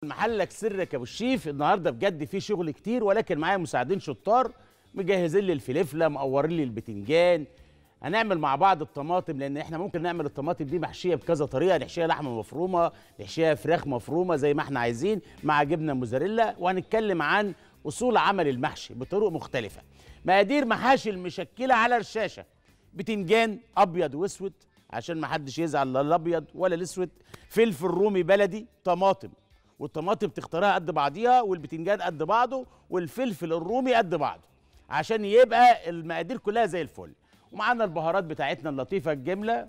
محلك سرك يا ابو الشيف النهارده بجد في شغل كتير ولكن معايا مساعدين شطار مجهزين لي الفلفله مقورين لي البتنجان هنعمل مع بعض الطماطم لان احنا ممكن نعمل الطماطم دي محشيه بكذا طريقه نحشيها لحمه مفرومه نحشيها فراخ مفرومه زي ما احنا عايزين مع جبنه موزاريلا وهنتكلم عن اصول عمل المحشي بطرق مختلفه مقادير محاشي المشكله على الشاشه بتنجان ابيض واسود عشان ما حدش يزعل لا الابيض ولا الاسود فلفل رومي بلدي طماطم والطماطم تختارها قد بعضيها والبتنجان قد بعضه والفلفل الرومي قد بعضه عشان يبقى المقادير كلها زي الفل ومعانا البهارات بتاعتنا اللطيفه الجمله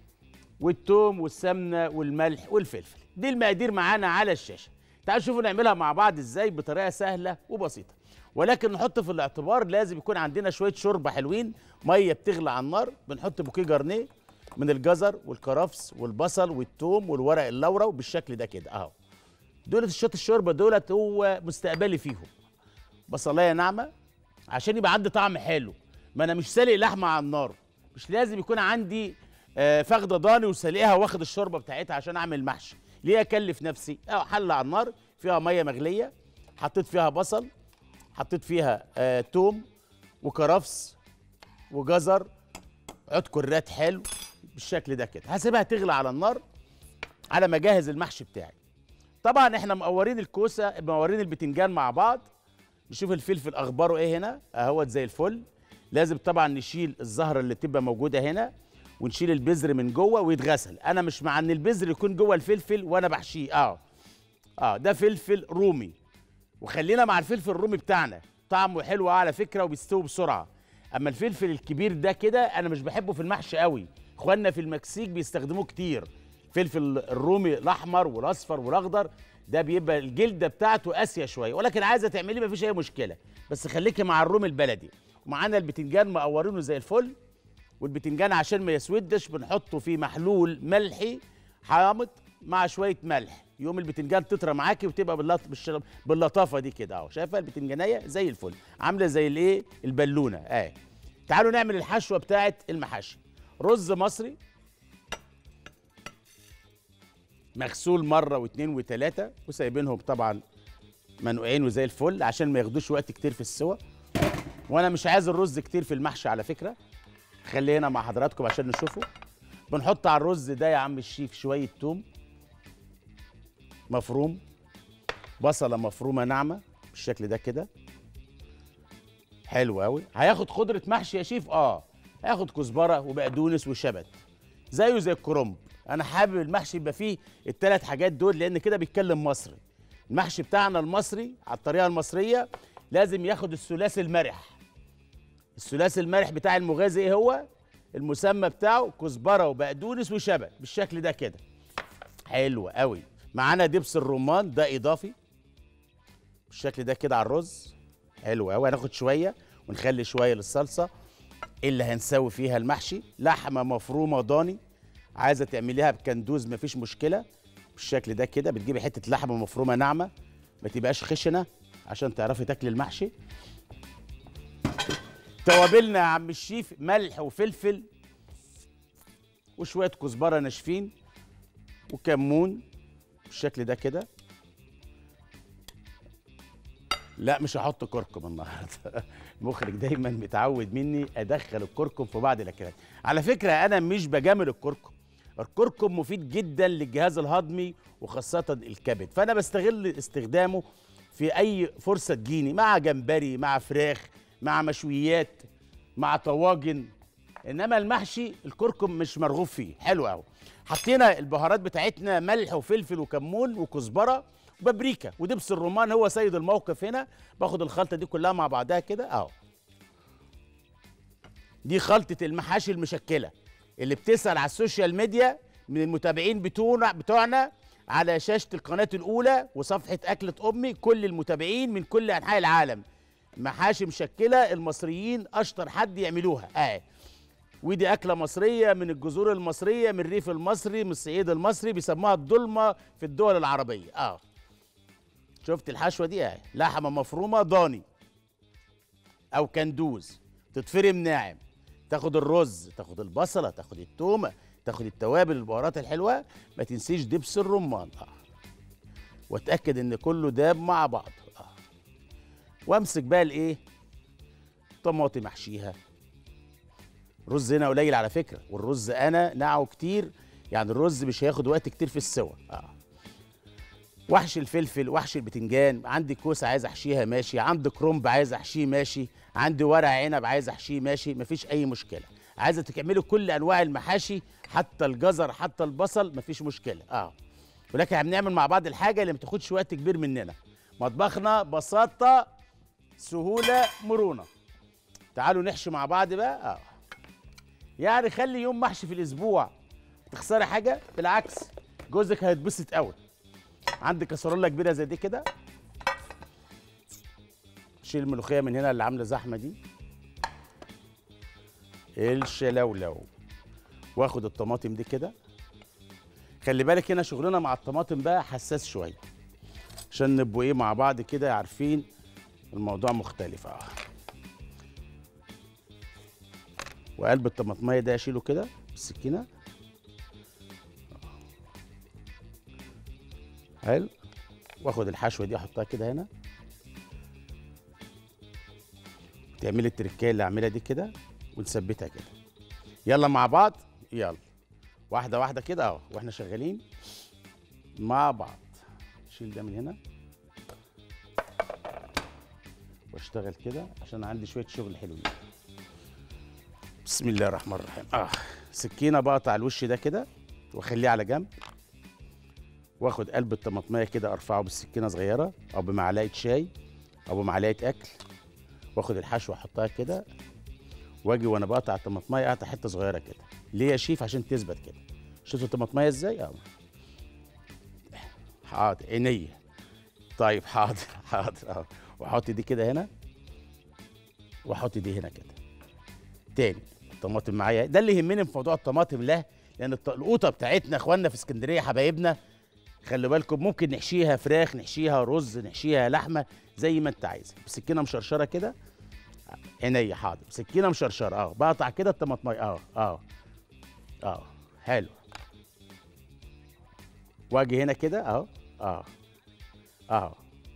والثوم والسمنه والملح والفلفل دي المقادير معانا على الشاشه تعالوا شوفوا نعملها مع بعض ازاي بطريقه سهله وبسيطه ولكن نحط في الاعتبار لازم يكون عندنا شويه شوربه حلوين ميه بتغلى على النار بنحط بوكيه جرنيه من الجزر والكرفس والبصل والثوم والورق اللورا وبالشكل ده كده اهو دولت الشوط الشوربه دولت هو مستقبلي فيهم بصلايه ناعمه عشان يبقى عندي طعم حلو ما انا مش سالق لحمه على النار مش لازم يكون عندي آه، فخده ضاني وسالقها واخد الشوربه بتاعتها عشان اعمل محشي ليه اكلف نفسي اه حله على النار فيها ميه مغليه حطيت فيها بصل حطيت فيها آه توم وكرفس وجزر عود كرات حلو بالشكل ده كده هسيبها تغلى على النار على ما اجهز المحشي بتاعي طبعا احنا مقورين الكوسه مقورين البتنجان مع بعض نشوف الفلفل اخباره ايه هنا اهوت زي الفل لازم طبعا نشيل الزهره اللي بتبقى موجوده هنا ونشيل البذر من جوه ويتغسل انا مش مع ان البذر يكون جوه الفلفل وانا بحشيه اه اه ده فلفل رومي وخلينا مع الفلفل الرومي بتاعنا طعمه حلو على فكره وبيستوي بسرعه اما الفلفل الكبير ده كده انا مش بحبه في المحشي قوي اخواننا في المكسيك بيستخدموه كتير فلفل الرومي الاحمر والاصفر والاخضر ده بيبقى الجلده بتاعته قاسيه شويه ولكن عايزه تعمليه مفيش اي مشكله بس خليكي مع الرومي البلدي ومعانا البتنجان مقورينه زي الفل والبتنجان عشان ما يسودش بنحطه في محلول ملحي حامض مع شويه ملح يوم البتنجان تطرى معاكي وتبقى باللط... بالش... باللطافه دي كده اهو شايفه البتنجانيه زي الفل عامله زي الايه البالونه اهي تعالوا نعمل الحشوه بتاعه المحاشي رز مصري مغسول مره واثنين وثلاثه وسايبينهم طبعا منقوعين وزي الفل عشان ما ياخدوش وقت كتير في السوى وانا مش عايز الرز كتير في المحشي على فكره خليه هنا مع حضراتكم عشان نشوفه بنحط على الرز ده يا عم الشيف شويه توم مفروم بصله مفرومه ناعمه بالشكل ده كده حلو قوي هياخد خضره محشي يا شيف اه هياخد كزبره وبقدونس وشبت زيه زي الكرنب انا حابب المحشي يبقى فيه الثلاث حاجات دول لان كده بيتكلم مصري المحشي بتاعنا المصري على الطريقه المصريه لازم ياخد الثلاثي المرح الثلاثي المرح بتاع المغازي ايه هو المسمى بتاعه كزبره وبقدونس وشبت بالشكل ده كده حلو قوي معانا دبس الرمان ده اضافي بالشكل ده كده على الرز حلو قوي هناخد شويه ونخلي شويه للصلصه اللي هنسوي فيها المحشي لحمه مفرومه ضاني عايزه تعمليها بكندوز مفيش مشكله بالشكل ده كده بتجيبي حته لحمه مفرومه ناعمه ما تبقاش خشنه عشان تعرفي تاكلي المحشي توابلنا يا عم الشيف ملح وفلفل وشويه كزبره ناشفين وكمون بالشكل ده كده لا مش هحط كركم النهارده المخرج دايما متعود مني ادخل الكركم في بعض الاكلات على فكره انا مش بجامل الكركم الكركم مفيد جدا للجهاز الهضمي وخاصه الكبد فانا بستغل استخدامه في اي فرصه تجيني مع جمبري مع فراخ مع مشويات مع طواجن انما المحشي الكركم مش مرغوب فيه حلو قوي حطينا البهارات بتاعتنا ملح وفلفل وكمون وكزبره وبابريكا ودبس الرمان هو سيد الموقف هنا باخد الخلطه دي كلها مع بعضها كده اهو دي خلطه المحاشي المشكله اللي بتسال على السوشيال ميديا من المتابعين بتوعنا بتوعنا على شاشه القناه الاولى وصفحه اكله امي كل المتابعين من كل انحاء العالم محاشي مشكله المصريين اشطر حد يعملوها اه ودي اكله مصريه من الجذور المصريه من الريف المصري من الصعيد المصري بيسموها الضلمه في الدول العربيه اه شفت الحشوه دي اهي لحمه مفرومه ضاني او كندوز تتفرم ناعم تاخد الرز تاخد البصله تاخد التومه تاخد التوابل البهارات الحلوه ما تنسيش دبس الرمان اه واتاكد ان كله داب مع بعض آه. وامسك بقى الايه طماطم احشيها رز هنا قليل على فكره والرز انا نقعه كتير يعني الرز مش هياخد وقت كتير في السوى اه وحش الفلفل وحش البتنجان عندي كوسه عايز احشيها ماشي عندي كرنب عايز احشيه ماشي عندي ورق عنب عايز احشيه ماشي مفيش اي مشكله عايزه تعملوا كل انواع المحاشي حتى الجزر حتى البصل مفيش مشكله اه ولكن هنعمل مع بعض الحاجه اللي ما تاخدش وقت كبير مننا مطبخنا بساطه سهوله مرونه تعالوا نحشي مع بعض بقى اه يعني خلي يوم محشي في الاسبوع تخسري حاجه بالعكس جوزك هيتبسط قوي عندك كسرولة كبيرة زي دي كده شيل الملوخية من هنا اللي عاملة زحمة دي الشلولو واخد الطماطم دي كده خلي بالك هنا شغلنا مع الطماطم بقى حساس شوية عشان نبقوا ايه مع بعض كده عارفين الموضوع مختلف اه وقلب الطماطمية ده اشيله كده بالسكينة حلو واخد الحشوه دي احطها كده هنا تعملي التركيه اللي اعملها دي كده ونثبتها كده يلا مع بعض يلا واحده واحده كده اهو واحنا شغالين مع بعض شيل ده من هنا واشتغل كده عشان عندي شويه شغل حلوين بسم الله الرحمن الرحيم اه سكينه بقطع الوش ده كده واخليه على جنب واخد قلب الطماطميه كده ارفعه بالسكينه صغيره او بمعلقه شاي او بمعلقه اكل واخد الحشوه احطها كده واجي وانا بقطع الطماطميه اقطع حته صغيره كده ليه يا شيف عشان تثبت كده شفتوا الطماطميه ازاي اه حاضر عينيا طيب حاضر حاضر اه واحط دي كده هنا واحط دي هنا كده تاني الطماطم معايا ده اللي يهمني في موضوع الطماطم لا لان الط- القوطه بتاعتنا اخواننا في اسكندريه حبايبنا خلي بالكم ممكن نحشيها فراخ نحشيها رز نحشيها لحمه زي ما انت عايز بسكينه مشرشره كده عينيا حاضر سكينه مشرشره اه بقطع كده الطماطميه اه اه اه حلو واجي هنا كده اهو اه اه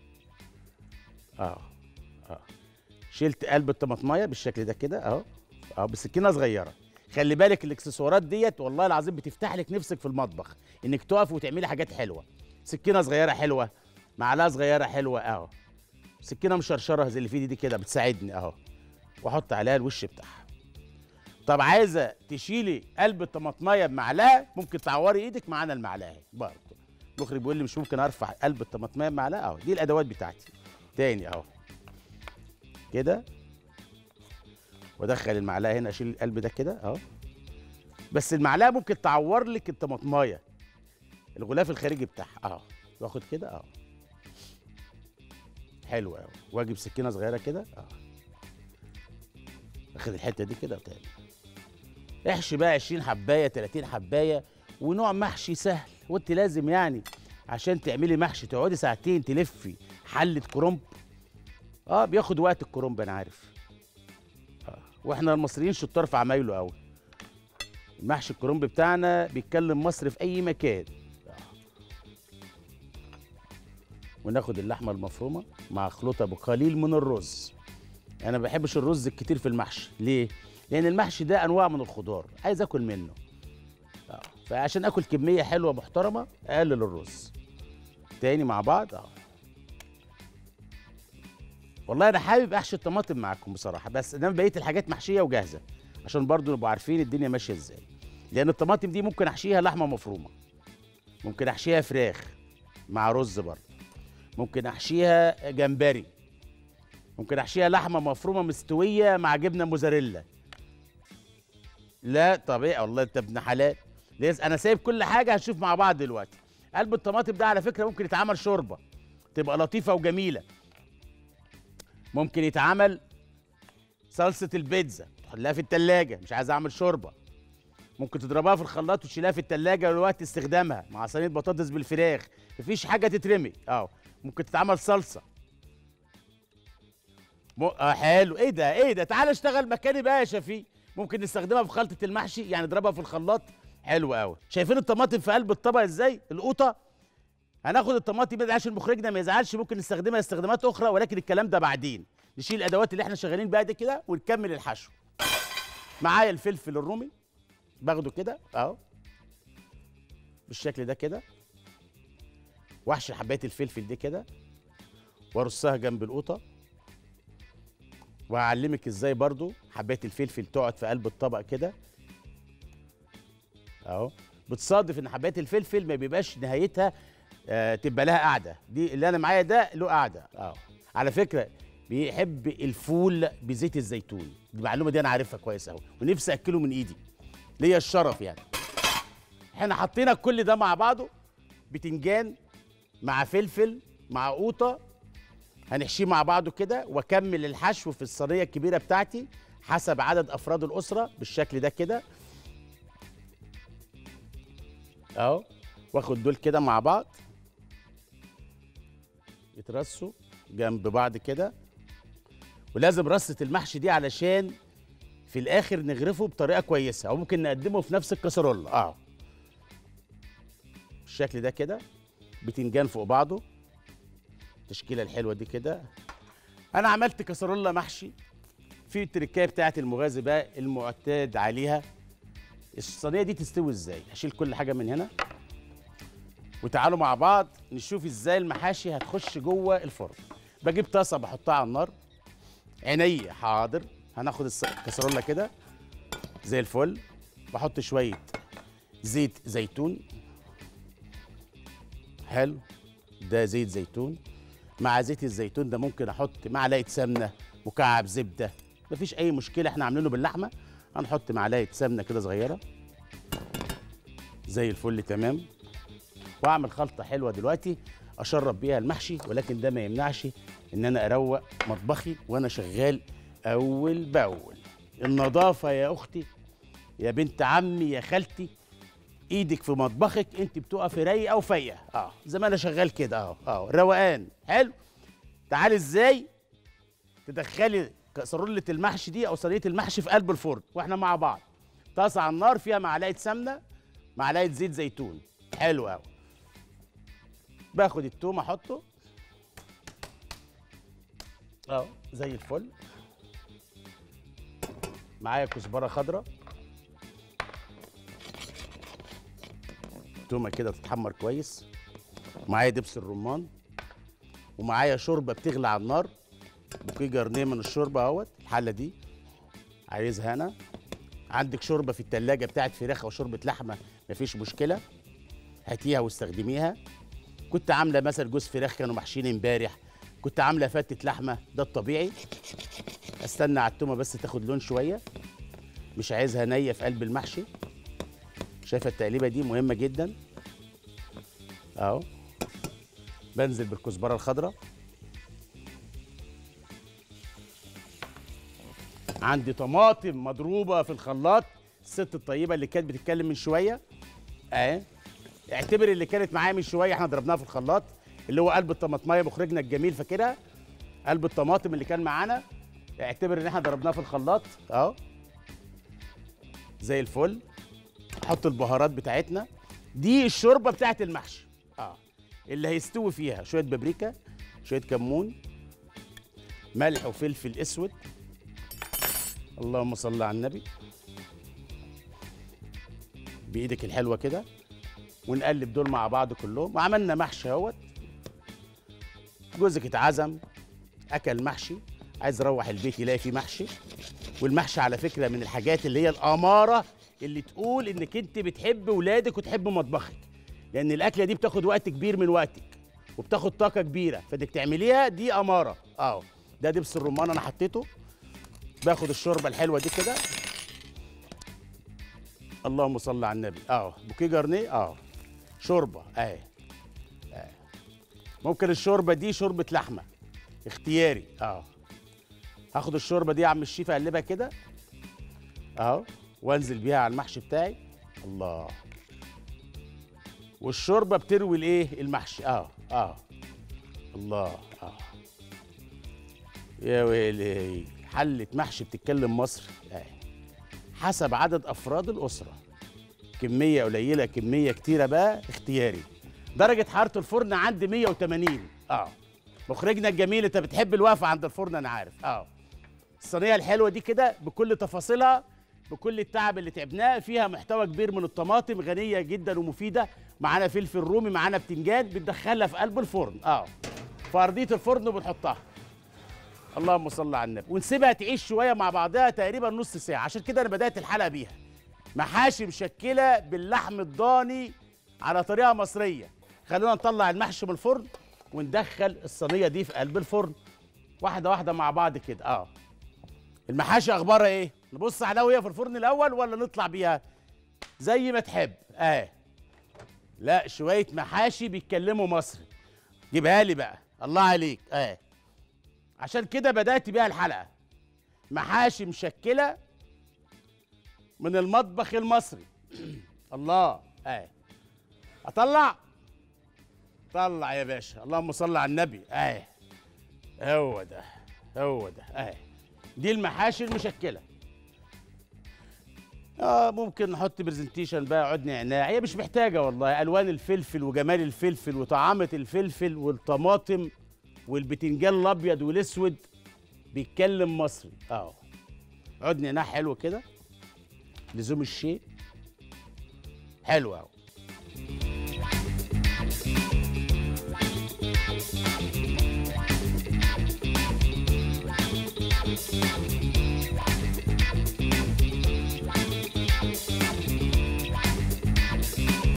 اه اه شلت قلب الطماطميه بالشكل ده كده اهو اه بسكينه صغيره خلي بالك الاكسسوارات ديت والله العظيم بتفتح لك نفسك في المطبخ انك تقف وتعملي حاجات حلوه سكينه صغيره حلوه معلقه صغيره حلوه اهو سكينه مشرشره زي اللي في ايدي دي كده بتساعدني اهو واحط عليها الوش بتاعها طب عايزه تشيلي قلب الطماطميه بمعلقه ممكن تعوري ايدك معانا المعلقه اهي برضه المخرج بيقول لي مش ممكن ارفع قلب الطماطميه بمعلقه اهو دي الادوات بتاعتي تاني اهو كده وادخل المعلقه هنا اشيل القلب ده كده اهو بس المعلقه ممكن تعور لك الطماطمايه الغلاف الخارجي بتاعها اهو واخد كده اهو حلو قوي واجيب سكينه صغيره كده اهو اخد الحته دي كده وتاني احشي بقى 20 حبايه 30 حبايه ونوع محشي سهل وانت لازم يعني عشان تعملي محشي تقعدي ساعتين تلفي حله كرنب اه بياخد وقت الكرنب انا عارف آه. واحنا المصريين شطار في عمايله قوي المحشي الكرنب بتاعنا بيتكلم مصر في اي مكان آه. وناخد اللحمه المفرومه مع خلطه بقليل من الرز انا ما بحبش الرز الكتير في المحشي ليه لان المحشي ده انواع من الخضار عايز اكل منه آه. فعشان اكل كميه حلوه محترمه اقلل الرز تاني مع بعض اه والله انا حابب احشي الطماطم معاكم بصراحه بس انما بقيه الحاجات محشيه وجاهزه عشان برضو نبقوا عارفين الدنيا ماشيه ازاي لان الطماطم دي ممكن احشيها لحمه مفرومه ممكن احشيها فراخ مع رز برضه ممكن احشيها جمبري ممكن احشيها لحمه مفرومه مستويه مع جبنه موزاريلا لا طبيعي والله انت ابن حلال ليس انا سايب كل حاجه هنشوف مع بعض دلوقتي قلب الطماطم ده على فكره ممكن يتعمل شوربه تبقى لطيفه وجميله ممكن يتعمل صلصه البيتزا تحطها في التلاجة مش عايز اعمل شوربه ممكن تضربها في الخلاط وتشيلها في التلاجة لوقت استخدامها مع صينيه بطاطس بالفراخ مفيش حاجه تترمي اه ممكن تتعمل صلصه م... آه حلو ايه ده ايه ده تعال اشتغل مكاني بقى يا شفيق ممكن نستخدمها في خلطه المحشي يعني اضربها في الخلاط حلو قوي شايفين الطماطم في قلب الطبق ازاي القوطه هناخد الطماطم دي عشان مخرجنا ما يزعلش ممكن نستخدمها استخدامات اخرى ولكن الكلام ده بعدين نشيل الادوات اللي احنا شغالين بيها دي كده ونكمل الحشو معايا الفلفل الرومي باخده كده اهو بالشكل ده كده واحشي حبايه الفلفل دي كده وارصها جنب القوطه وهعلمك ازاي برضو حبايه الفلفل تقعد في قلب الطبق كده اهو بتصادف ان حبايه الفلفل ما بيبقاش نهايتها آه تبقى لها قاعده دي اللي انا معايا ده له قاعده اه على فكره بيحب الفول بزيت الزيتون المعلومه دي انا عارفها كويس قوي ونفسي اكله من ايدي ليا الشرف يعني احنا حطينا كل ده مع بعضه بتنجان مع فلفل مع قوطه هنحشيه مع بعضه كده واكمل الحشو في الصينيه الكبيره بتاعتي حسب عدد افراد الاسره بالشكل ده كده اهو واخد دول كده مع بعض يترصوا جنب بعض كده ولازم رصه المحشي دي علشان في الاخر نغرفه بطريقه كويسه او ممكن نقدمه في نفس الكسرولة اه بالشكل ده كده بتنجان فوق بعضه التشكيله الحلوه دي كده انا عملت كسرولة محشي في التركايه بتاعت المغازي بقى المعتاد عليها الصينيه دي تستوي ازاي هشيل كل حاجه من هنا وتعالوا مع بعض نشوف ازاي المحاشي هتخش جوه الفرن بجيب طاسه بحطها على النار عينيا حاضر هناخد الكسرولة كده زي الفل بحط شويه زيت زيتون حلو ده زيت زيتون مع زيت الزيتون ده ممكن احط معلقه سمنه مكعب زبده مفيش اي مشكله احنا عاملينه باللحمه هنحط معلقه سمنه كده صغيره زي الفل تمام واعمل خلطه حلوه دلوقتي اشرب بيها المحشي ولكن ده ما يمنعش ان انا اروق مطبخي وانا شغال اول باول النظافه يا اختي يا بنت عمي يا خالتي ايدك في مطبخك انت بتقفي رايقه وفايقه اه زي ما انا شغال كده اهو اه روقان حلو تعالي ازاي تدخلي كسرولة المحشي دي او صينيه المحشي في قلب الفرن واحنا مع بعض طاسه على النار فيها معلقه سمنه معلقه زيت زيتون حلو قوي باخد التوم احطه اه زي الفل معايا كزبره خضراء التومه كده تتحمر كويس معايا دبس الرمان ومعايا شوربه بتغلي على النار بوكيه جرنيه من الشوربه اهوت الحله دي عايزها انا عندك شوربه في التلاجة بتاعت فراخ او شوربه لحمه مفيش مشكله هاتيها واستخدميها كنت عامله مثلا جوز فراخ كانوا محشين امبارح كنت عامله فتة لحمه ده الطبيعي استنى على التومه بس تاخد لون شويه مش عايزها نيه في قلب المحشي شايفه التقليبه دي مهمه جدا اهو بنزل بالكزبره الخضراء عندي طماطم مضروبه في الخلاط الست الطيبه اللي كانت بتتكلم من شويه اهي اعتبر اللي كانت معايا من شويه احنا ضربناها في الخلاط اللي هو قلب الطماطمايه مخرجنا الجميل فاكرها قلب الطماطم اللي كان معانا اعتبر ان احنا ضربناه في الخلاط اهو زي الفل نحط البهارات بتاعتنا دي الشوربه بتاعت المحشي اه اللي هيستوي فيها شويه بابريكا شويه كمون ملح وفلفل اسود اللهم صل على النبي بايدك الحلوه كده ونقلب دول مع بعض كلهم وعملنا محشي اهوت جوزك اتعزم اكل محشي عايز يروح البيت يلاقي فيه محشي والمحشي على فكره من الحاجات اللي هي الاماره اللي تقول انك انت بتحب ولادك وتحب مطبخك لان الاكله دي بتاخد وقت كبير من وقتك وبتاخد طاقه كبيره فانك تعمليها دي اماره اه ده دبس الرمان انا حطيته باخد الشوربه الحلوه دي كده اللهم صل على النبي اه بوكيه جرنيه اه شوربه اهي آه. ممكن الشوربه دي شوربه لحمه اختياري اه هاخد الشوربه دي يا عم الشيف اقلبها كده اهو وانزل بيها على المحشي بتاعي الله والشوربه بتروي الايه المحشي اه اه الله اه يا ويلي حله محشي بتتكلم مصر آه. حسب عدد افراد الاسره كميه قليله كميه كتيره بقى اختياري درجه حراره الفرن عندي 180 اه مخرجنا الجميل انت بتحب الوقفه عند الفرن انا عارف اه الصينيه الحلوه دي كده بكل تفاصيلها بكل التعب اللي تعبناه فيها محتوى كبير من الطماطم غنيه جدا ومفيده معانا فلفل رومي معانا بتنجان بتدخلها في قلب الفرن اه في ارضيه الفرن وبنحطها اللهم صل على النبي ونسيبها تعيش شويه مع بعضها تقريبا نص ساعه عشان كده انا بدات الحلقه بيها محاشي مشكله باللحم الضاني على طريقه مصريه خلونا نطلع المحشي من الفرن وندخل الصينيه دي في قلب الفرن واحده واحده مع بعض كده اه المحاشي اخبارها ايه نبص عليها وهي في الفرن الاول ولا نطلع بيها زي ما تحب اه لا شويه محاشي بيتكلموا مصري جيبها لي بقى الله عليك اه عشان كده بدات بيها الحلقه محاشي مشكله من المطبخ المصري الله اه اطلع طلع يا باشا اللهم صل على النبي اه هو ده هو ده اه دي المحاشي المشكله اه ممكن نحط برزنتيشن بقى عود نعناع هي مش محتاجه والله الوان الفلفل وجمال الفلفل وطعامه الفلفل والطماطم والبتنجان الابيض والاسود بيتكلم مصري اه عود نعناع حلو كده لزوم الشيء حلو اهو